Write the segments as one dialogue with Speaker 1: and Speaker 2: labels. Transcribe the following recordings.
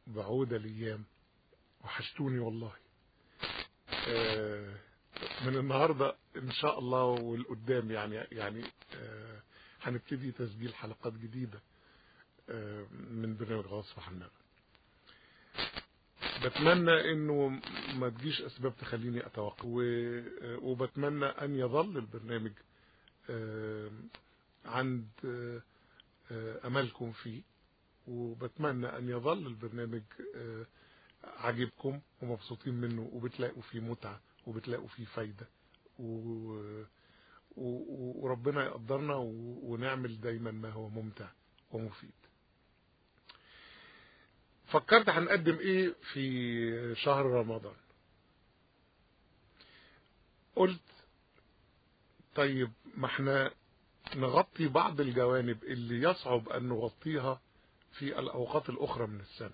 Speaker 1: بعود الايام وحشتوني والله آه، من النهارده ان شاء الله والقدام يعني يعني آه، هنبتدي تسجيل حلقات جديده آه، من برنامج غصب عننا بتمنى انه ما تجيش اسباب تخليني اتوقف و- وبتمنى ان يظل البرنامج آه، عند آه، آه، املكم فيه وبتمنى ان يظل البرنامج آه، عاجبكم ومبسوطين منه وبتلاقوا فيه متعة وبتلاقوا فيه فايدة و... و... وربنا يقدرنا و... ونعمل دايما ما هو ممتع ومفيد فكرت هنقدم ايه في شهر رمضان قلت طيب ما احنا نغطي بعض الجوانب اللي يصعب ان نغطيها في الاوقات الاخرى من السنة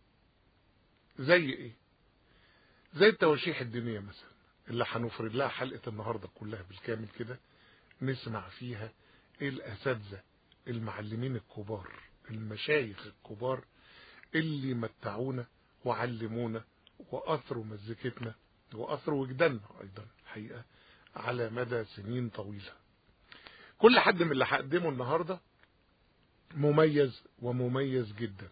Speaker 1: زي ايه زي التواشيح الدينية مثلا اللي هنفرد لها حلقة النهاردة كلها بالكامل كده نسمع فيها ايه الاساتذة المعلمين الكبار المشايخ الكبار اللي متعونا وعلمونا واثروا مزيكتنا واثروا وجداننا ايضا الحقيقة على مدى سنين طويلة كل حد من اللي هقدمه النهاردة مميز ومميز جدا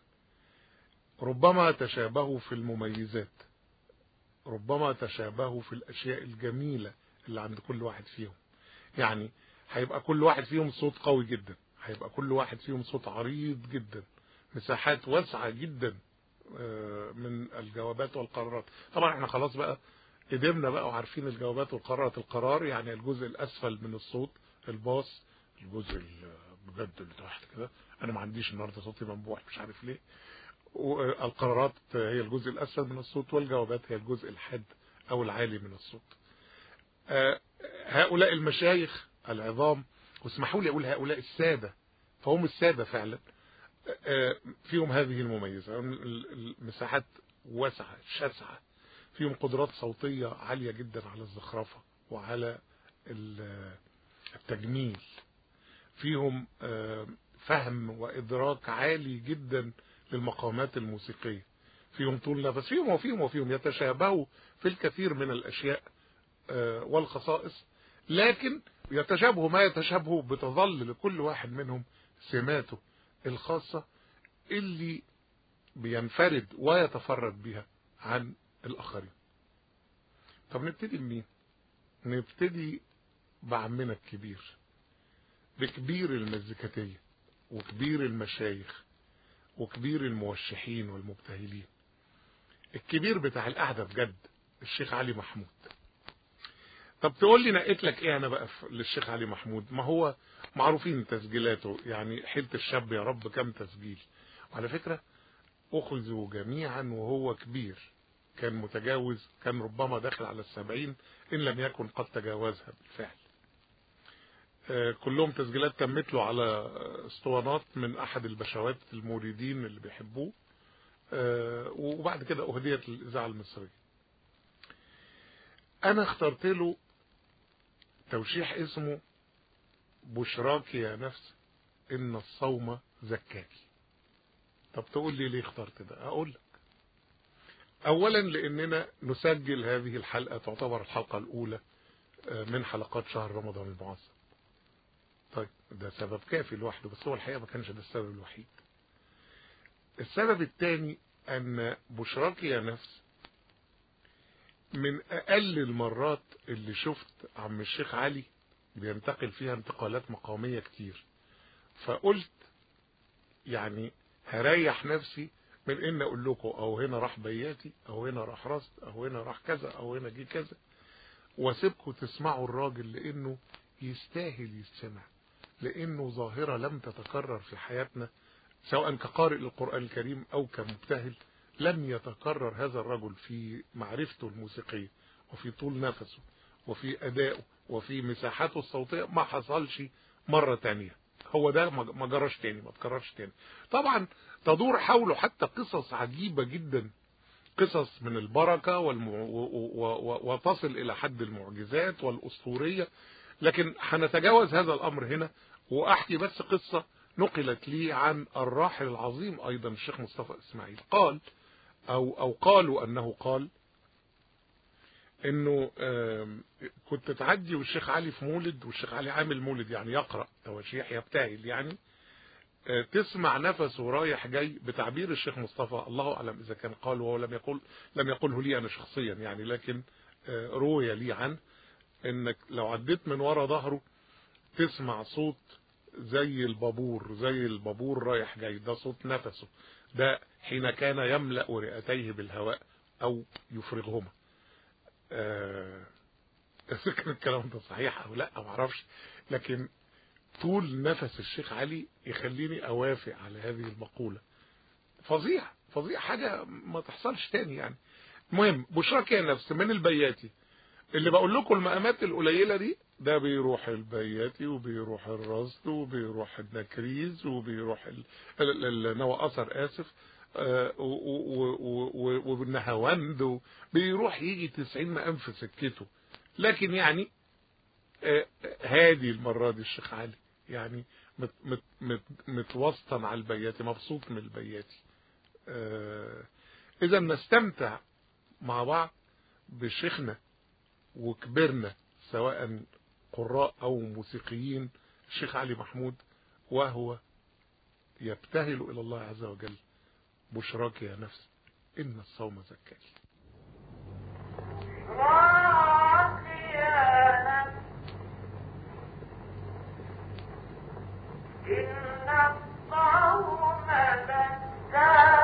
Speaker 1: ربما تشابهوا في المميزات ربما تشابهوا في الأشياء الجميلة اللي عند كل واحد فيهم يعني هيبقى كل واحد فيهم صوت قوي جدا هيبقى كل واحد فيهم صوت عريض جدا مساحات واسعة جدا آه، من الجوابات والقرارات طبعا احنا خلاص بقى قدمنا بقى وعارفين الجوابات والقرارات القرار يعني الجزء الأسفل من الصوت الباص الجزء ال- بجد اللي تحت كده انا ما عنديش النهارده صوتي منبوح مش عارف ليه والقرارات هي الجزء الأسفل من الصوت والجوابات هي الجزء الحاد أو العالي من الصوت آه، هؤلاء المشايخ العظام واسمحوا لي أقول هؤلاء السادة فهم السادة فعلا آه، فيهم هذه المميزة ال- المساحات واسعة شاسعة فيهم قدرات صوتية عالية جدا على الزخرفة وعلى ال- التجميل فيهم آه، فهم وإدراك عالي جدا للمقامات الموسيقية فيهم طول نفس فيهم وفيهم وفيهم يتشابهوا في الكثير من الأشياء آه، والخصائص لكن يتشابهوا ما يتشابهوا بتظل لكل واحد منهم سماته الخاصة اللي بينفرد ويتفرد بها عن الآخرين طب نبتدي بمين نبتدي بعمنا الكبير بكبير المزيكاتية وكبير المشايخ وكبير الموشحين والمبتهلين الكبير بتاع القعدة بجد الشيخ علي محمود طب تقول لي نقيت لك ايه انا بقى في- للشيخ علي محمود ما هو معروفين تسجيلاته يعني حيلة الشاب يا رب كم تسجيل وعلى فكرة اخذوا جميعا وهو كبير كان متجاوز كان ربما داخل على السبعين ان لم يكن قد تجاوزها بالفعل آه، كلهم تسجيلات تمت له على اسطوانات من احد البشوات الموردين اللي بيحبوه آه، وبعد كده اهديت للاذاعه المصريه انا اخترت له توشيح اسمه بشراك يا نفس ان الصوم زكاكي طب تقول لي ليه اخترت ده اقول لك اولا لاننا نسجل هذه الحلقه تعتبر الحلقه الاولى آه، من حلقات شهر رمضان المعظم طيب ده سبب كافي لوحده بس هو الحقيقة ما كانش ده السبب الوحيد السبب الثاني أن بشراك يا نفس من أقل المرات اللي شفت عم الشيخ علي بينتقل فيها انتقالات مقامية كتير فقلت يعني هريح نفسي من ان اقول لكم او هنا راح بياتي او هنا راح رصد او هنا راح كذا او هنا جه كذا واسيبكم تسمعوا الراجل لانه يستاهل يستمع لانه ظاهرة لم تتكرر في حياتنا سواء كقارئ للقرآن الكريم او كمبتهل لم يتكرر هذا الرجل في معرفته الموسيقية وفي طول نفسه وفي ادائه وفي مساحاته الصوتية ما حصلش مرة تانية هو ده ما جراش تاني ما تكررش تاني طبعا تدور حوله حتى قصص عجيبة جدا قصص من البركة والم... و... و... و... وتصل إلى حد المعجزات والأسطورية لكن هنتجاوز هذا الأمر هنا وأحكي بس قصة نقلت لي عن الراحل العظيم أيضا الشيخ مصطفى إسماعيل قال او او قالوا انه قال انه آم، كنت تعدي والشيخ علي في مولد والشيخ علي عامل مولد يعني يقرأ تواشيح يبتهل يعني آه، تسمع نفسه رايح جاي بتعبير الشيخ مصطفى الله اعلم اذا كان قال وهو لم يقول لم يقوله لي انا شخصيا يعني لكن آه، روي لي عنه انك لو عديت من ورا ظهره تسمع صوت زي البابور زي البابور رايح جاي ده صوت نفسه ده حين كان يملأ رئتيه بالهواء او يفرغهما آه، اذا كان الكلام ده صحيح او لا ما اعرفش لكن طول نفس الشيخ علي يخليني اوافق على هذه المقولة فظيع فظيع حاجة ما تحصلش تاني يعني المهم بشراك يا نفس من البياتي اللي بقول لكم المقامات القليلة دي ده بيروح البياتي وبيروح الرصد وبيروح النكريز وبيروح ال- ال- ال- النوى أثر آسف آه، و- و- و- و- والنهاوند بيروح يجي 90 مقام في سكته لكن يعني آه، هادي المرة دي الشيخ علي يعني مت مت مت متوسطا على البياتي مبسوط من البياتي آه، اذا نستمتع مع بعض بشيخنا وكبرنا سواء قراء او موسيقيين الشيخ علي محمود وهو يبتهل الى الله عز وجل بشراك يا نفس ان الصوم زكاة
Speaker 2: إن الصوم زكاة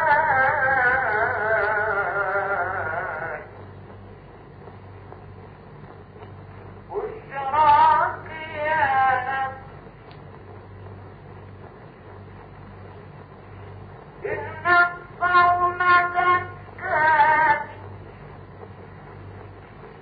Speaker 2: بشراك يا نفس إن الصوم زكاة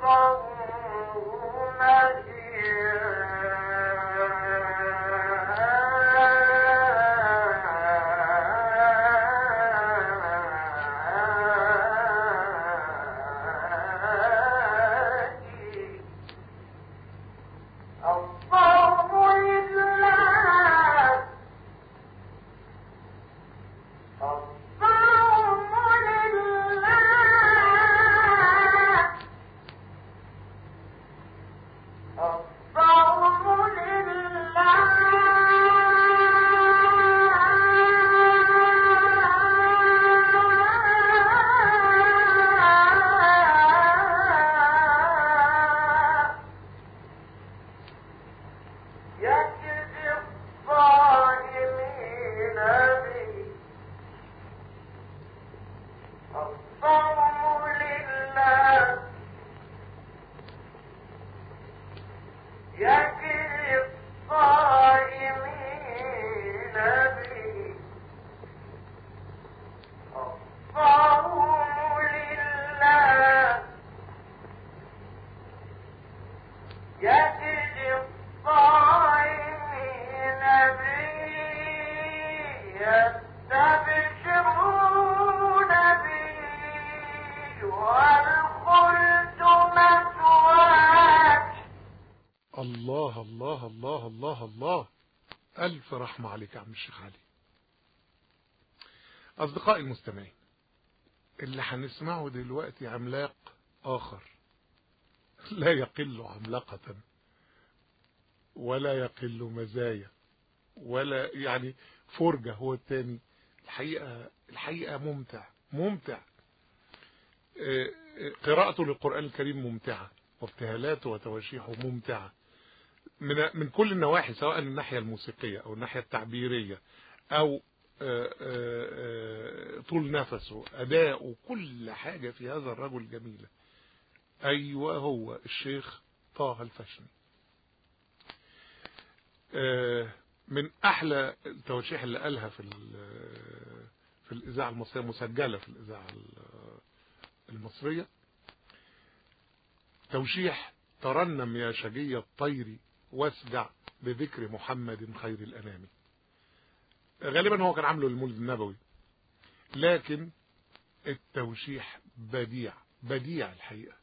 Speaker 2: يستبشرون به والخلد مثواه
Speaker 1: الله الله الله الله الله ألف رحمة عليك يا عم الشيخ علي أصدقائي المستمعين اللي هنسمعه دلوقتي عملاق آخر لا يقل عملاقة ولا يقل مزايا ولا يعني فرجة هو التاني الحقيقة الحقيقة ممتع ممتع آه، آه، قراءته للقرآن الكريم ممتعة وابتهالاته وتواشيحه ممتعة من من كل النواحي سواء الناحية الموسيقية أو الناحية التعبيرية أو آه، آه، آه، طول نفسه أداؤه كل حاجة في هذا الرجل جميلة أيوة هو الشيخ طه الفشني آه، من أحلى التواشيح اللي قالها في ال- في الإذاعة المصرية مسجلة في الإذاعة ال- المصرية توشيح ترنم يا شجي الطير واسجع بذكر محمد خير الأنام غالبا هو كان عامله للمولد النبوي لكن التوشيح بديع بديع الحقيقة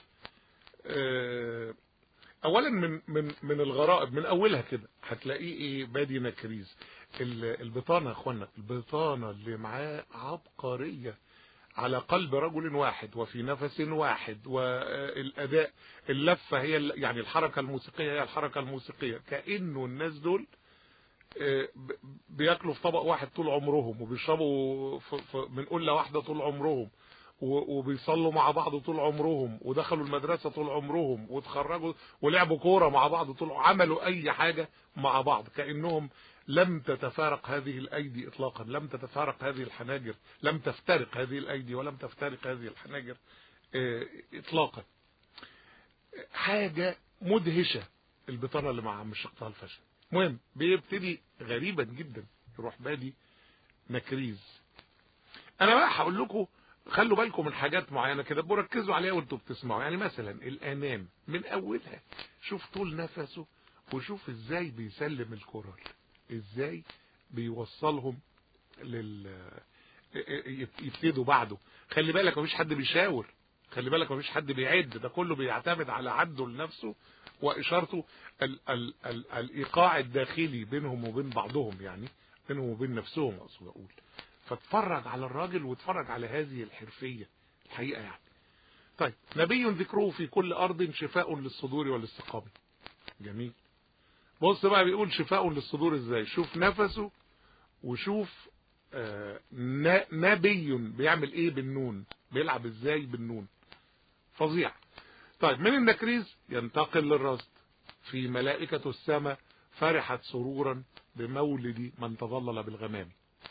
Speaker 1: آه، اولا من من من الغرائب من اولها كده هتلاقيه ايه بادي نكريز ال- البطانه يا اخوانا البطانه اللي معاه عبقريه على قلب رجل واحد وفي نفس واحد والاداء اللفه هي ال- يعني الحركه الموسيقيه هي الحركه الموسيقيه كانه الناس دول آه، ب- بياكلوا في طبق واحد طول عمرهم وبيشربوا ف- ف- من قله واحده طول عمرهم و- وبيصلوا مع بعض طول عمرهم ودخلوا المدرسة طول عمرهم وتخرجوا ولعبوا كورة مع بعض طول عملوا أي حاجة مع بعض كأنهم لم تتفارق هذه الأيدي إطلاقا لم تتفارق هذه الحناجر لم تفترق هذه الأيدي ولم تفترق هذه الحناجر آه، إطلاقا حاجة مدهشة البطانة اللي مع عم الشيخ طه الفشل مهم بيبتدي غريبا جدا يروح بادي نكريز انا بقى هقول لكم خلوا بالكم من حاجات معينة كده بركزوا عليها وانتوا بتسمعوا يعني مثلا الانام من اولها شوف طول نفسه وشوف ازاي بيسلم الكورال ازاي بيوصلهم لل يبتدوا بعده خلي بالك مفيش حد بيشاور خلي بالك مفيش حد بيعد ده كله بيعتمد على عده لنفسه واشارته ال ال ال الايقاع الداخلي بينهم وبين بعضهم يعني بينهم وبين نفسهم اقصد اقول فاتفرج على الراجل واتفرج على هذه الحرفية الحقيقة يعني طيب نبي ذكره في كل أرض شفاء للصدور والاستقامة جميل بص بقى بيقول شفاء للصدور ازاي شوف نفسه وشوف آه ن- نبي بيعمل ايه بالنون بيلعب ازاي بالنون فظيع طيب من النكريز ينتقل للرصد في ملائكة السماء فرحت سرورا بمولد من تظلل بالغمام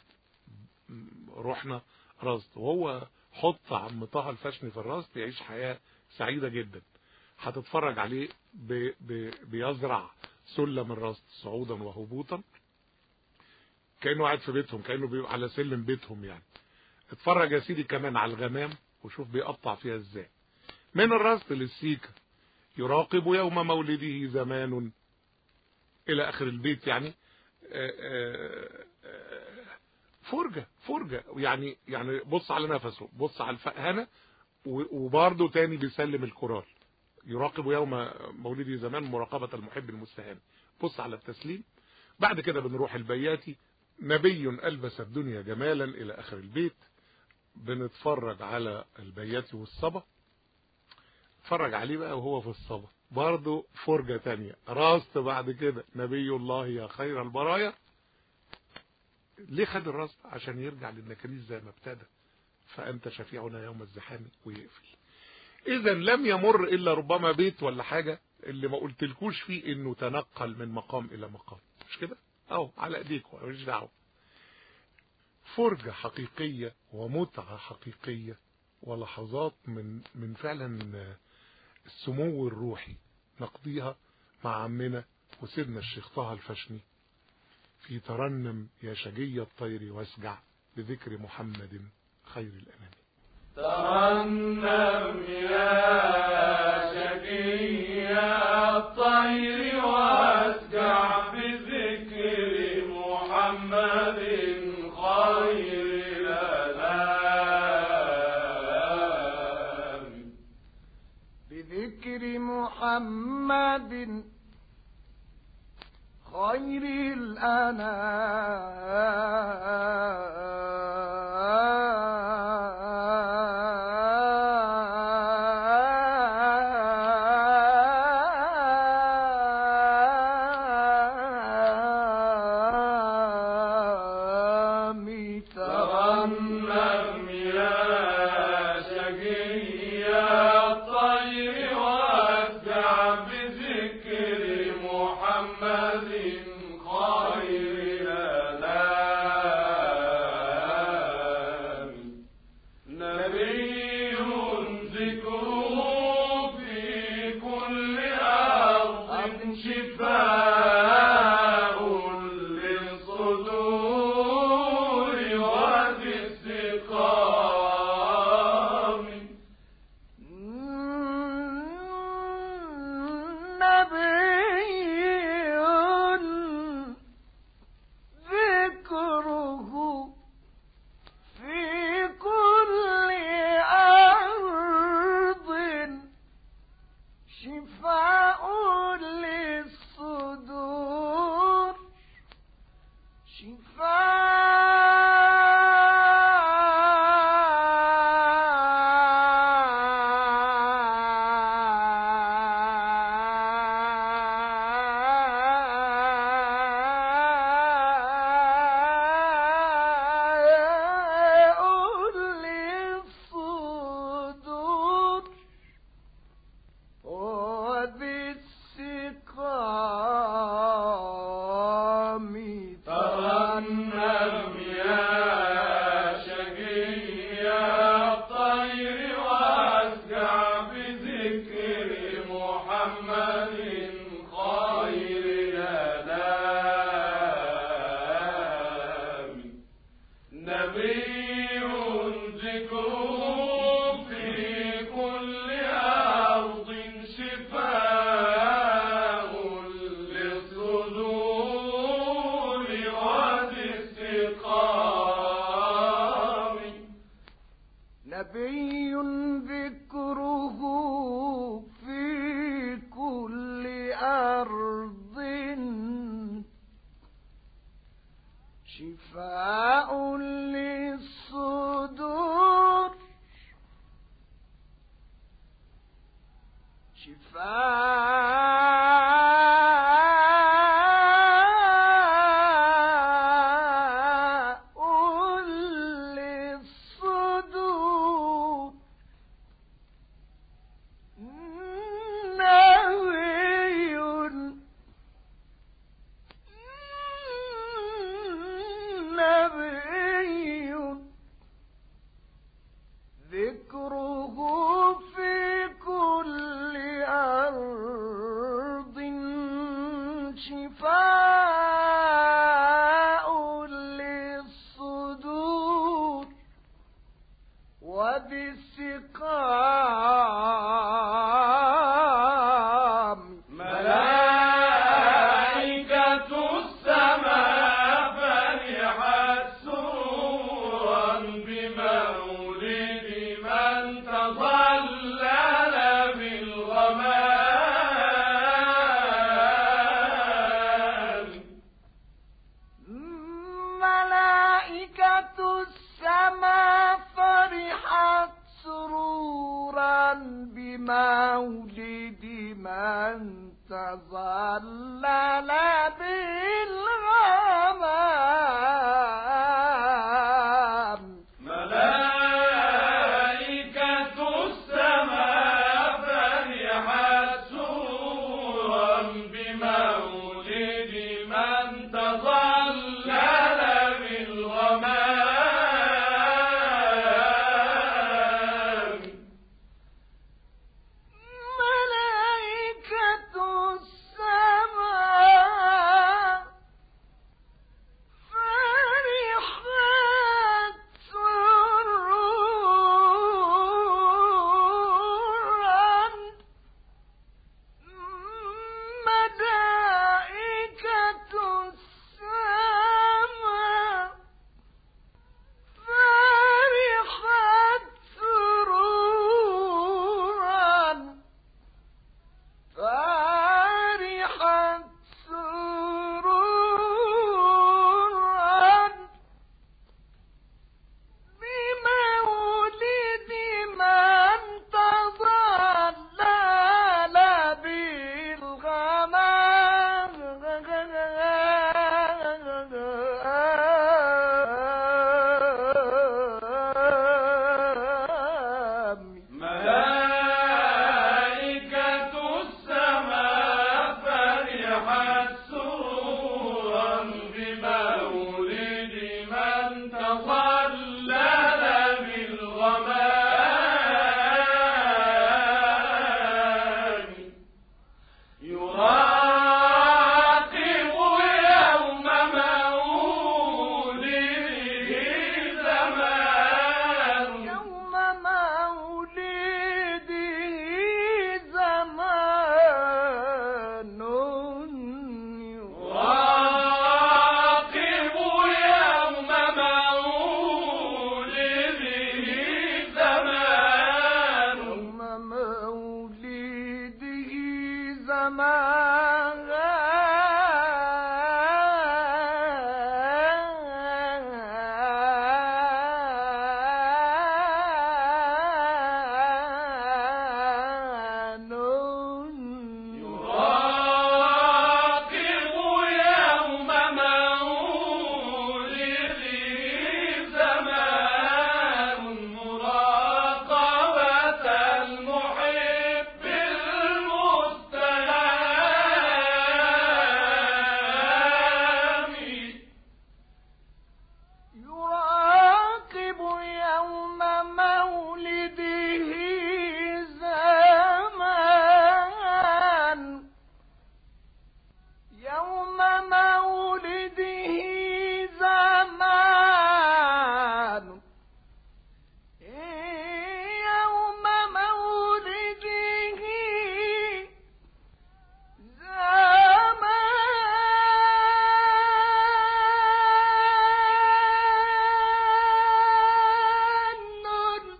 Speaker 1: رحنا رصد وهو حط عم طه الفشني في الرصد يعيش حياة سعيدة جدا هتتفرج عليه ب... ب... بيزرع سلم الرصد صعودا وهبوطا كأنه قاعد في بيتهم كأنه بيبقى على سلم بيتهم يعني اتفرج يا سيدي كمان على الغمام وشوف بيقطع فيها ازاي من الرصد للسيكة يراقب يوم مولده زمان إلى آخر البيت يعني آه، آه، آه، فرجة فرجة يعني يعني بص على نفسه بص على الفقهنة و- وبرضه تاني بيسلم الكورال يراقب يوم مولده زمان مراقبة المحب المستهان بص على التسليم بعد كده بنروح البياتي نبي ألبس الدنيا جمالا إلى آخر البيت بنتفرج على البياتي والصبا اتفرج عليه بقى وهو في الصبا برضه فرجة تانية راست بعد كده نبي الله يا خير البرايا ليه خد الراست عشان يرجع للنكريس زي ما ابتدى فأنت شفيعنا يوم الزحام ويقفل إذا لم يمر إلا ربما بيت ولا حاجة اللي ما قلتلكوش فيه إنه تنقل من مقام إلى مقام مش كده؟ أهو على إيديكم مش دعوة فرجة حقيقية ومتعة حقيقية ولحظات من من فعلا السمو الروحي نقضيها مع عمنا وسيدنا الشيخ طه الفشني في ترنم يا شجي الطير واسجع بذكر محمد خير الأنام
Speaker 3: ترنم يا شقي الطير واسجع بذكر محمد خير الأنام
Speaker 2: بذكر محمد خير الأنام
Speaker 3: ترنم يا شقي الطير واسجع بذكر محمد خير الأنام نبي ذكره في كل أرض شفاء للصدور وفي السقام
Speaker 2: نبي ذكره في كل أرض شفاء للصدور شفاء للصدور وبالسقام
Speaker 3: ترنم يا شقي الطير واسجع بذكر محمد خير الأنام نبي ذكره في كل أرض شفاء للصدور والاستقام
Speaker 2: نبي ذكره في كل أرض شفاء للصدور شفاء للصدور نبي نبي ذكره في كل أرض بمولد من تظلل بالغمام
Speaker 3: ملائكة السماء فرحت سرورا بمولد من تظلل بالغمام
Speaker 2: ملائكة السماء فرحت سرورا ملائكة السماء فرحت سرورا فرحت سرورا بمولد من تظلل بالغمام
Speaker 3: ملائكة السماء فرحت سرورا بمولد من تظلل بالغمام يراقب يوم مولده زمان
Speaker 2: يوم مولده زمان
Speaker 3: راقب يوم مولده زمان
Speaker 2: يوم مولده زمان
Speaker 3: راقب يوم مولده زمان مراقبة المحب المستهام
Speaker 2: يراقب يوم مولده زمان يوم مولده زمان يوم مولده زمان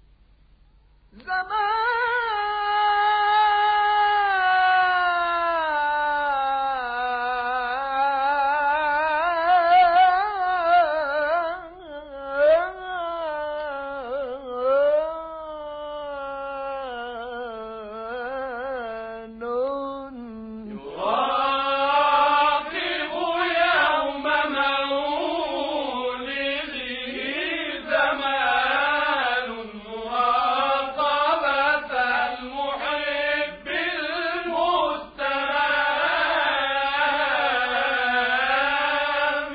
Speaker 2: زمان
Speaker 3: يراقب يوم مولده زمان مراقبة المحب المستهام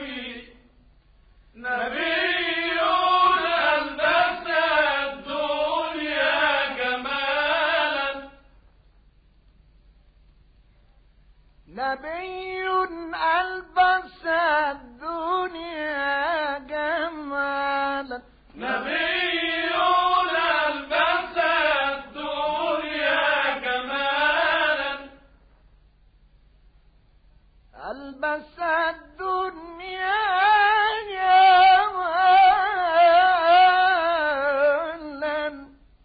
Speaker 3: نبي ألبس الدنيا جمالا
Speaker 2: نبي ألبس الدنيا جمالا
Speaker 3: نبي ألبس الدنيا جمالا
Speaker 2: ألبس الدنيا جمالا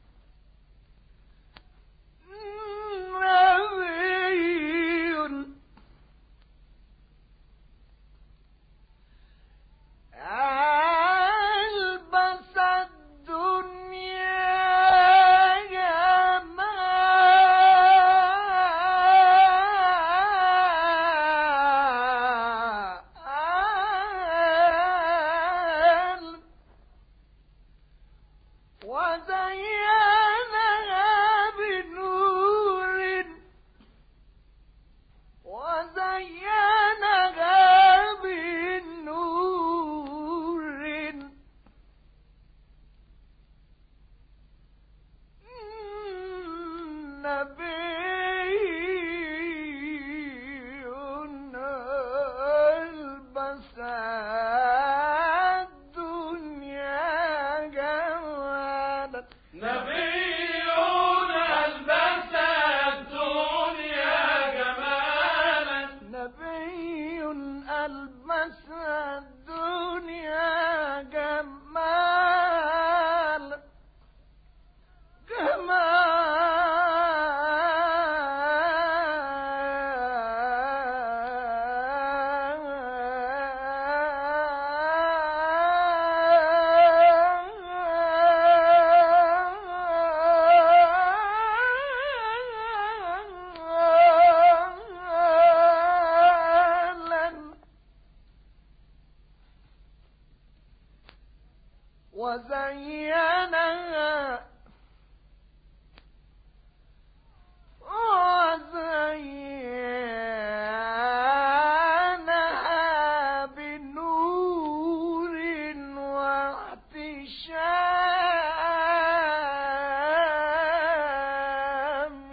Speaker 2: نبي ألبس نبي ألبس الدنيا جمالا
Speaker 3: نبينا ألبس الدنيا جمالا
Speaker 2: نبي ألبس الدنيا جمال جمالا وزينها وزينها بنور واحتشام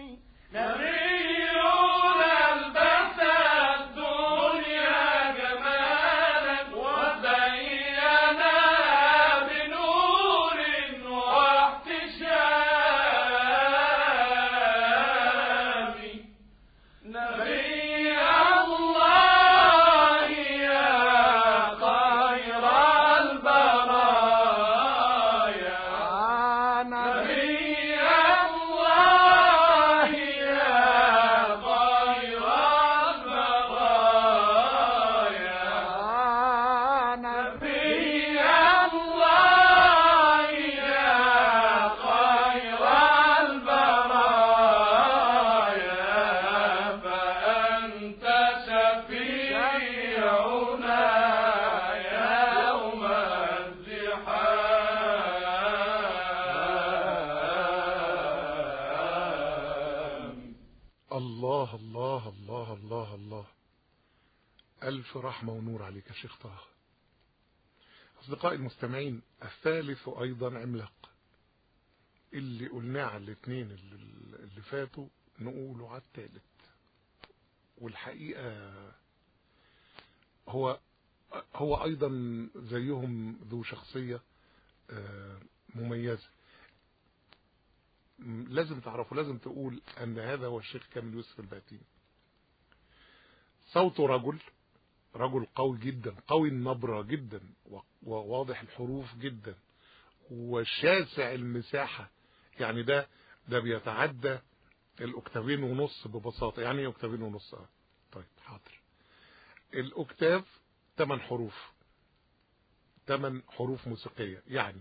Speaker 3: نبينا ألبس الدنيا جمالا وزينا بنور واحتشام نبي الله يا خير البرايا نبي الله يا خير البرايا نبي الله يا خير البرايا فأنت شفيعنا يوم الزحام
Speaker 1: الله الله الله الله الله ألف رحمة ونور عليك يا شيخ طه أصدقائي المستمعين الثالث أيضا عملاق اللي قلناه على الاثنين اللي اللي فاتوا نقوله على الثالث والحقيقة هو هو أيضا زيهم ذو شخصية آه، مميزة م- لازم تعرفوا لازم تقول أن هذا هو الشيخ كامل يوسف الباتيني صوته رجل رجل قوي جدا قوي النبرة جدا و- وواضح الحروف جدا وشاسع المساحة يعني ده ده بيتعدى الاكتافين ونص ببساطة يعني ايه اكتافين ونص اه طيب حاضر الاكتاف 8 حروف 8 حروف موسيقية يعني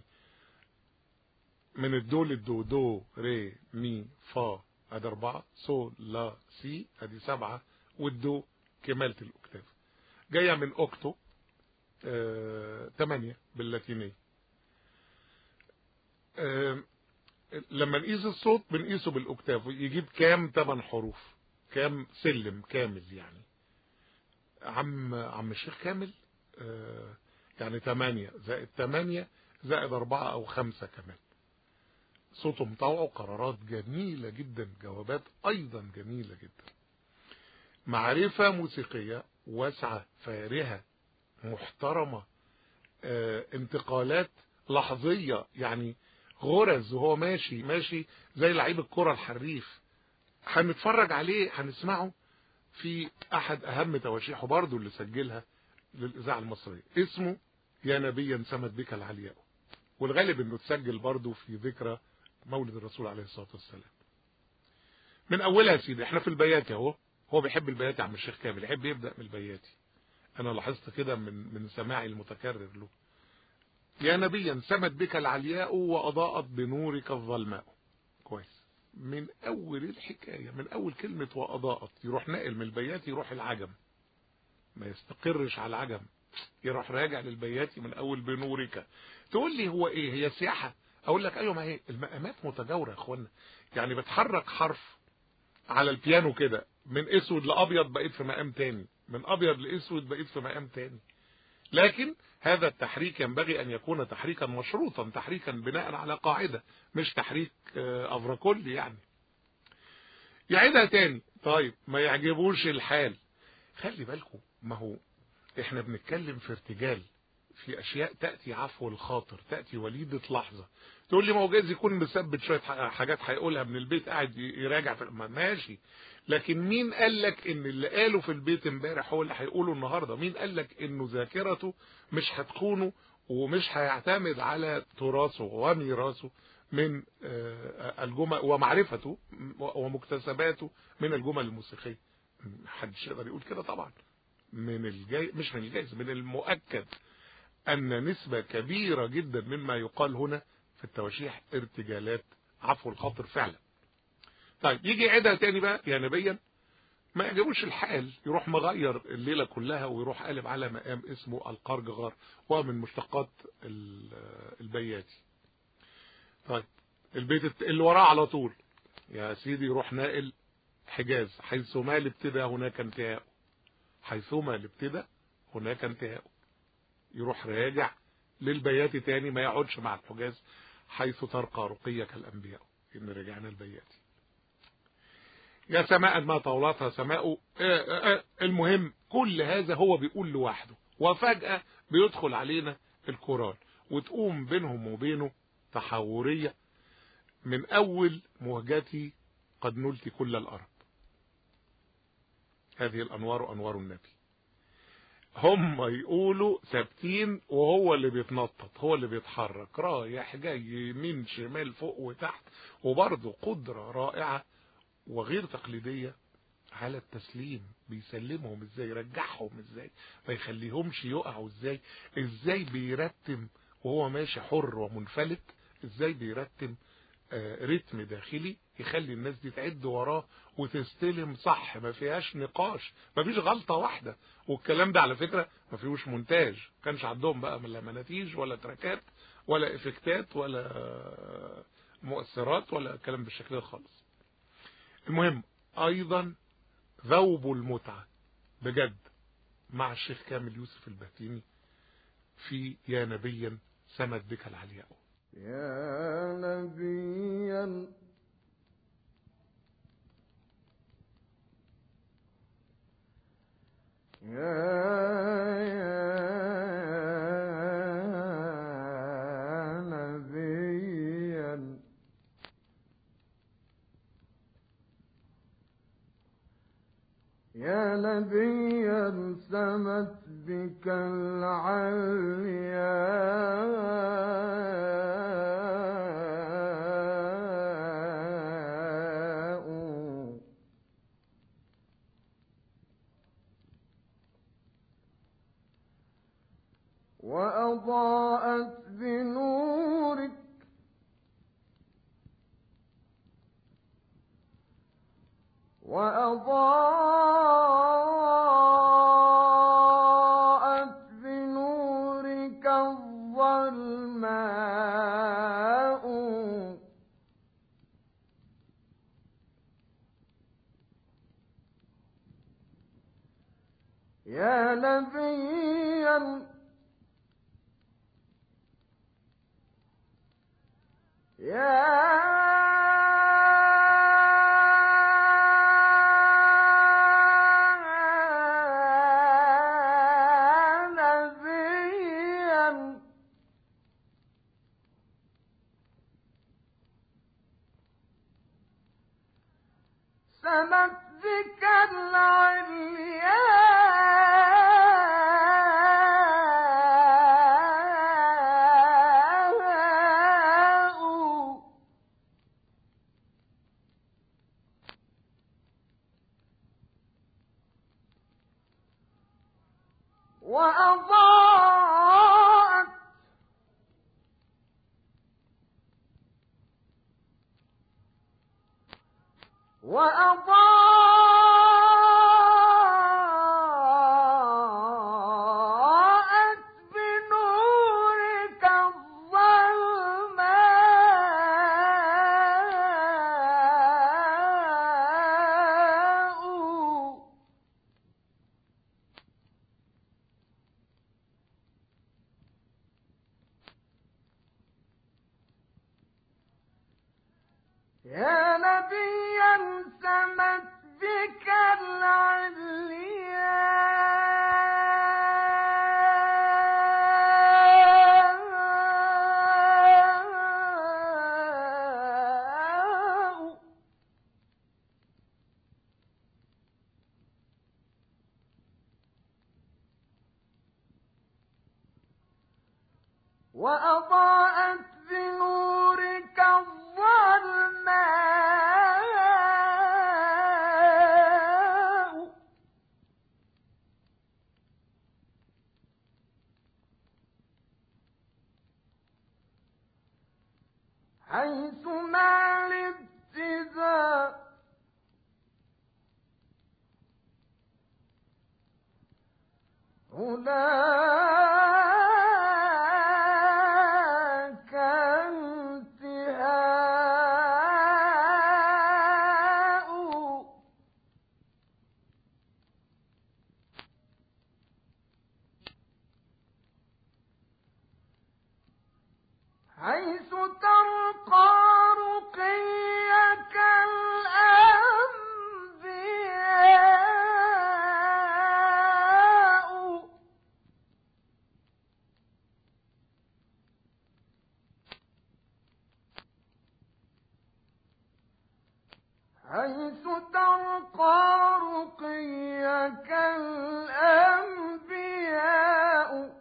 Speaker 1: من الدو للدو دو ري مي فا ادي اربعة سو لا سي ادي سبعة والدو كمالة الاكتاف جاية من اوكتو آه، تمانية باللاتينية آه، لما نقيس الصوت بنقيسه بالاكتاف يجيب كام تمن حروف كام سلم كامل يعني عم عم الشيخ كامل آه، يعني تمانية زائد تمانية زائد أربعة أو خمسة كمان صوته مطوع قرارات جميلة جدا جوابات أيضا جميلة جدا معرفة موسيقية واسعة فارهة محترمة آه، انتقالات لحظية يعني غرز وهو ماشي ماشي زي لعيب الكرة الحريف هنتفرج عليه هنسمعه في أحد أهم تواشيحه برضه اللي سجلها للإذاعة المصرية اسمه يا نبيا سمت بك العلياء والغالب انه اتسجل برضه في ذكرى مولد الرسول عليه الصلاة والسلام من اولها يا سيدي احنا في البياتي اهو هو بيحب البياتي عم الشيخ كامل يحب يبدأ من البياتي انا لاحظت كده من من سماعي المتكرر له يا نبيا سمت بك العلياء واضاءت بنورك الظلماء كويس من اول الحكاية من اول كلمة واضاءت يروح ناقل من البياتي يروح العجم ما يستقرش على العجم يروح راجع للبياتي من اول بنورك تقول لي هو ايه هي سياحة اقول لك ايوه ما هي المقامات متجاورة يا اخوانا يعني بتحرك حرف على البيانو كده من اسود لابيض بقيت في مقام تاني من ابيض لاسود بقيت في مقام تاني لكن هذا التحريك ينبغي ان يكون تحريكا مشروطا تحريكا بناء على قاعدة مش تحريك افراكولي يعني يعيدها تاني طيب ما يعجبوش الحال خلي بالكم ما هو احنا بنتكلم في ارتجال في اشياء تأتي عفو الخاطر تأتي وليدة لحظة تقول لي ما هو جايز يكون مثبت شوية حاجات هيقولها من البيت قاعد يراجع في ما ماشي لكن مين قال لك ان اللي قاله في البيت امبارح هو اللي هيقوله النهارده مين قال لك انه ذاكرته مش هتكونه ومش هيعتمد على تراثه وميراثه من الجمل ومعرفته ومكتسباته من الجمل الموسيقيه محدش يقدر يقول كده طبعا من الجاي مش من الجايز من المؤكد ان نسبة كبيرة جدا مما يقال هنا في التواشيح ارتجالات عفو الخاطر فعلا طيب يجي يعيدها تاني بقى يا نبيا ما يعجبوش الحال يروح مغير الليلة كلها ويروح قالب على مقام اسمه القرجغار وهو من مشتقات البياتي طيب البيت اللي وراه على طول يا سيدي يروح ناقل حجاز حيثما الابتداء هناك انتهاء حيثما الابتداء هناك انتهاء يروح راجع للبياتي تاني ما يقعدش مع الحجاز حيث ترقى رقيك الانبياء ان رجعنا البياتي يا سماء ما طولتها سماء المهم كل هذا هو بيقول لوحده وفجأة بيدخل علينا الكورال وتقوم بينهم وبينه تحورية من أول مهجتي قد نلت كل الأرض هذه الأنوار أنوار النبي هم يقولوا ثابتين وهو اللي بيتنطط هو اللي بيتحرك رايح جاي يمين شمال فوق وتحت وبرضه قدرة رائعة وغير تقليدية على التسليم بيسلمهم ازاي يرجعهم ازاي ما يخليهمش يقعوا ازاي ازاي بيرتم وهو ماشي حر ومنفلت ازاي بيرتم آه رتم داخلي يخلي الناس دي تعد وراه وتستلم صح ما فيهاش نقاش ما فيش غلطة واحدة والكلام ده على فكرة ما فيهوش مونتاج ما كانش عندهم بقى لا مناتيج ولا تراكات ولا افكتات ولا مؤثرات ولا كلام بالشكل ده خالص المهم ايضا ذوب المتعة بجد مع الشيخ كامل يوسف البهتيمي في يا نبيا سمت بك العلياء
Speaker 2: يا نبيا يا يا نبيا يا نبيا سمت بك العلياء وأضاءت بنورك وأضاءت بنورك الظلماء يا نبيا يا نبيا سمت بك العلياء وأضاءت وأضاءت بنورك الظلماء يا نبيا سمت وأضاءت بنورك الظلماء حيث ما الابتداء هناك انتهاء حيث ترقى رقيك الأنبياء حيث ترقى رقيك الأنبياء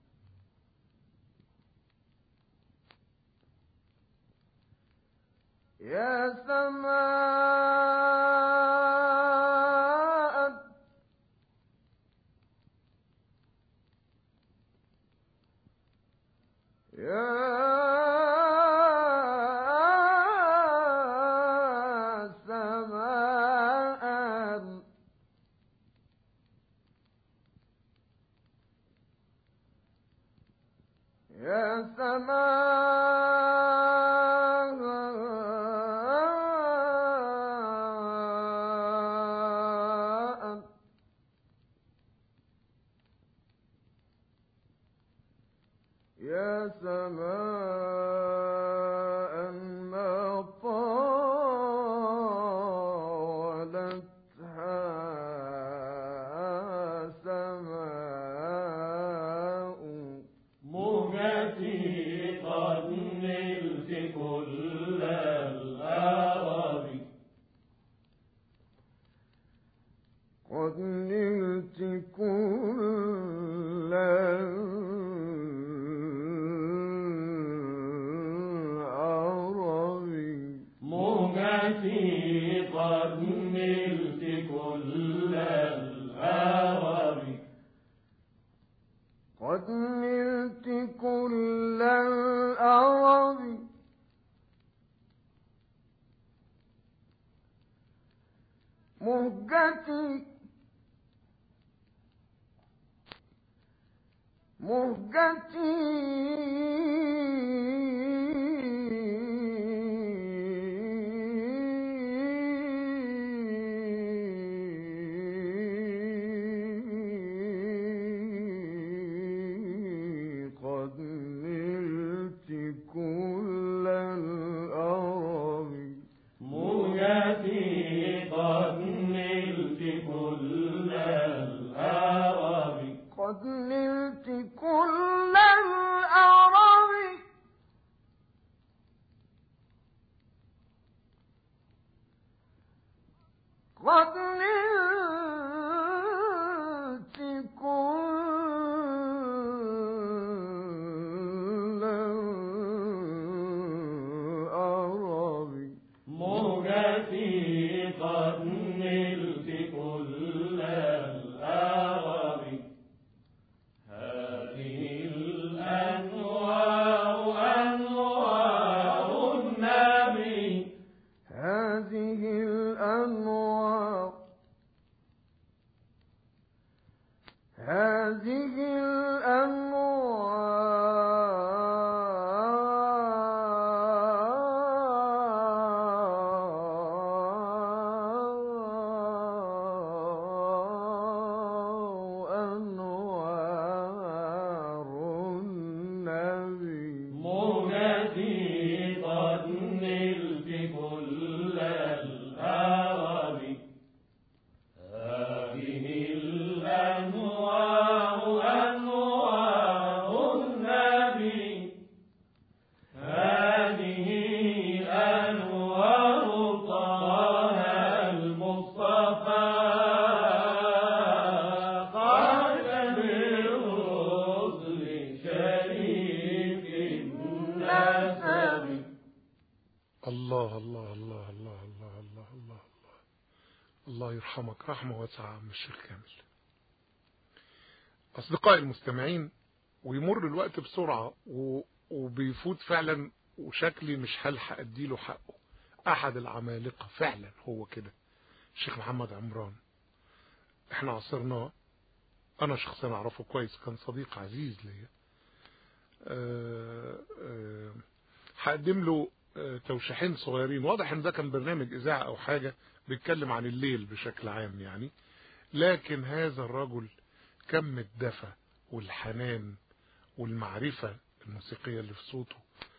Speaker 2: يا سماء يا سماء يا سماء يا سماء ما طالتها سماء
Speaker 3: مهجتي قد نلت كل الأرض
Speaker 2: قد نلت كل العرب
Speaker 3: مهجتي قد نلت كل الأرض
Speaker 2: قد نلت كل العرب مهجتي مهجتي قد نلت كل الأرب
Speaker 3: مهجتي قد نلت كل الأرض
Speaker 2: قد نلت كل الأعراب قد نلت كل الأعراب
Speaker 3: مهجتي قد نلت كل الأرض هذه الأنوار أنوار النبي
Speaker 2: هذه الأنوار هذه الأنوار أنوار النبي
Speaker 3: مهجتي قد نلت كل الأرض هذه الأنوار
Speaker 1: الله يرحمك رحمة واسعة عم الشيخ كامل أصدقائي المستمعين ويمر الوقت بسرعة و... وبيفوت فعلا وشكلي مش هلحق اديله حقه احد العمالقة فعلا هو كده الشيخ محمد عمران احنا عصرناه انا شخصيا اعرفه كويس كان صديق عزيز ليا أه أه هقدم له أه توشيحين صغيرين واضح ان ده كان برنامج اذاعه او حاجه بيتكلم عن الليل بشكل عام يعني لكن هذا الرجل كم الدفى والحنان والمعرفه الموسيقيه اللي في صوته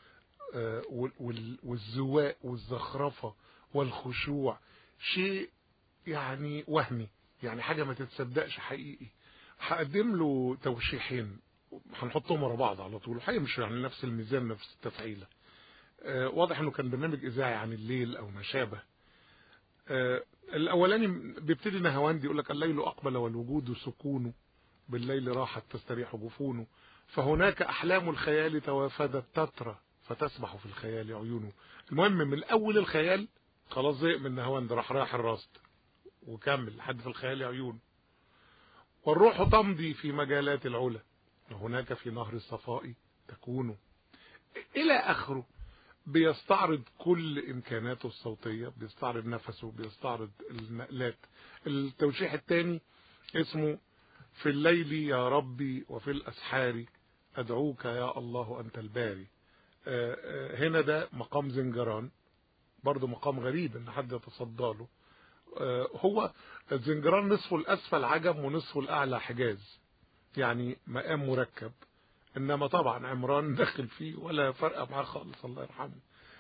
Speaker 1: والزواق والزخرفه والخشوع شيء يعني وهمي يعني حاجه ما تتصدقش حقيقي هقدم له توشيحين هنحطهم ورا بعض على طول الحقيقه مش يعني نفس الميزان نفس التفعيله آه واضح انه كان برنامج اذاعي عن الليل او ما شابه آه الاولاني بيبتدي نهواندي يقول لك الليل اقبل والوجود سكونه بالليل راحت تستريح جفونه فهناك احلام الخيال توافدت تترى فتسبح في الخيال عيونه المهم من اول الخيال خلاص زهق من نهواند راح رايح الراست وكمل لحد في الخيال عيون والروح تمضي في مجالات العلا وهناك في نهر الصفاء تكون إلى آخره بيستعرض كل إمكاناته الصوتية بيستعرض نفسه بيستعرض النقلات التوشيح الثاني اسمه في الليل يا ربي وفي الأسحار أدعوك يا الله أنت الباري هنا ده مقام زنجران برضه مقام غريب ان حد يتصدى له هو الزنجران نصفه الاسفل عجم ونصفه الاعلى حجاز يعني مقام مركب انما طبعا عمران داخل فيه ولا فرق معاه خالص الله يرحمه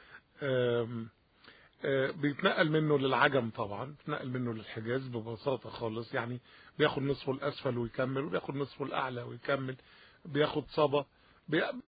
Speaker 1: بيتنقل منه للعجم طبعا بيتنقل منه للحجاز ببساطه خالص يعني بياخد نصفه الاسفل ويكمل وبياخد نصفه الاعلى ويكمل بياخد صبا